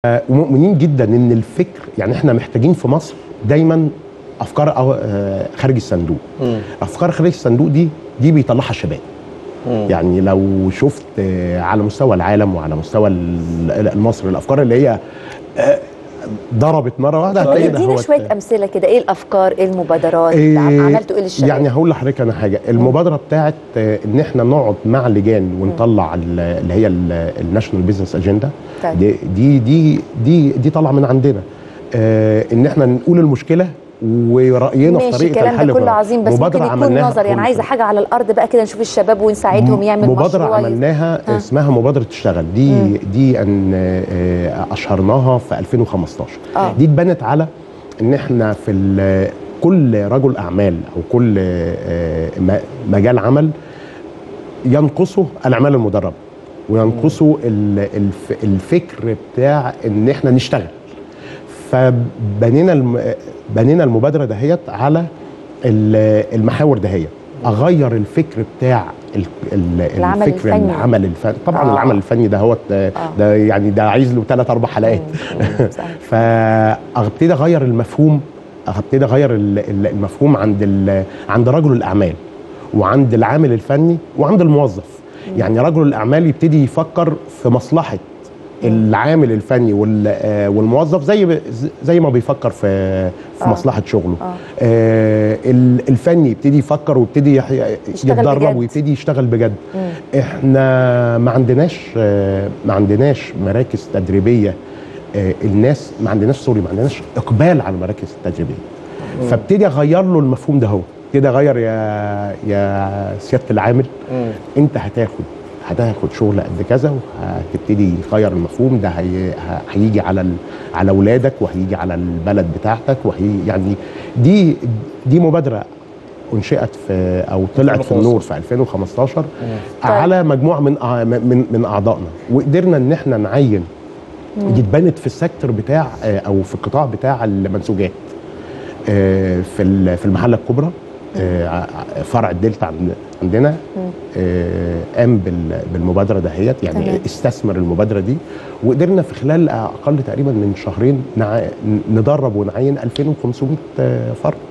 آه، ومؤمنين جدا ان الفكر يعني احنا محتاجين في مصر دايما افكار أو- آه، خارج الصندوق افكار خارج الصندوق دي دي بيطلعها الشباب يعني لو شفت آه، على مستوى العالم وعلى مستوى ال- مصر الافكار اللي هي آه، ضربت مره واحده هتلاقي ده ادينا هو شويه امثله كده ايه الافكار ايه المبادرات إيه، عملتوا ايه للشباب يعني هقول لحضرتك انا حاجه المبادره بتاعت آه، ان احنا نقعد مع اللجان ونطلع ال- اللي هي الناشونال بزنس اجندا طيب. دي دي دي دي, دي طالعه من عندنا آه، ان احنا نقول المشكله وراينا في ماشي طريقه الكلام الحل ده كله عظيم بس ممكن مبادرة يكون عملناها نظر يعني كل عايزه سنة. حاجه على الارض بقى كده نشوف الشباب ونساعدهم يعمل مبادرة مشروع عملناها ها. اسمها مبادرة اشتغل دي دي ان آه، اشهرناها في 2015 آه. دي اتبنت على ان احنا في ال- كل رجل اعمال او كل آه، م- مجال عمل ينقصه الاعمال المدربة وينقصه ال- الف- الفكر بتاع ان احنا نشتغل فبنينا الم... بنينا المبادره دهيت على ال- المحاور دهيت اغير الفكر بتاع ال... ال... العمل الفكر الفني. العمل الفني طبعا آه. آه. العمل الفني ده هو آه. ده يعني ده عايز له ثلاث اربع حلقات مم، صحيح. فابتدي اغير المفهوم ابتدي اغير ال- ال- المفهوم عند ال... عند رجل الاعمال وعند العامل الفني وعند الموظف يعني رجل الاعمال يبتدي يفكر في مصلحه العامل الفني وال- آه، والموظف زي زي ما بيفكر في في آه. مصلحه شغله آه. آه ال- الفني يبتدي يفكر ويبتدي يح- يشتغل يتدرب بجد. ويبتدي يشتغل بجد مم. احنا ما عندناش آه، ما عندناش مراكز تدريبيه آه، الناس ما عندناش سوري ما عندناش اقبال على المراكز التدريبيه فابتدي اغير له المفهوم ده هو ابتدي اغير يا يا سياده العامل انت هتاخد هتاخد شغل قد كذا وهتبتدي تغير المفهوم ده هي ه- هيجي على ال... على اولادك وهيجي على البلد بتاعتك وهي يعني دي دي مبادره انشئت في او طلعت في النور في 2015 على مجموعه من أع- من من اعضائنا وقدرنا ان احنا نعين دي اتبنت في السيكتور بتاع آه، او في القطاع بتاع المنسوجات آه، في ال- في المحله الكبرى آه، ع- فرع الدلتا عند- عندنا آه، قام بال- بالمبادره دهيت يعني تمام. استثمر المبادره دي وقدرنا في خلال اقل تقريبا من شهرين نع- ندرب ونعين 2500 فرد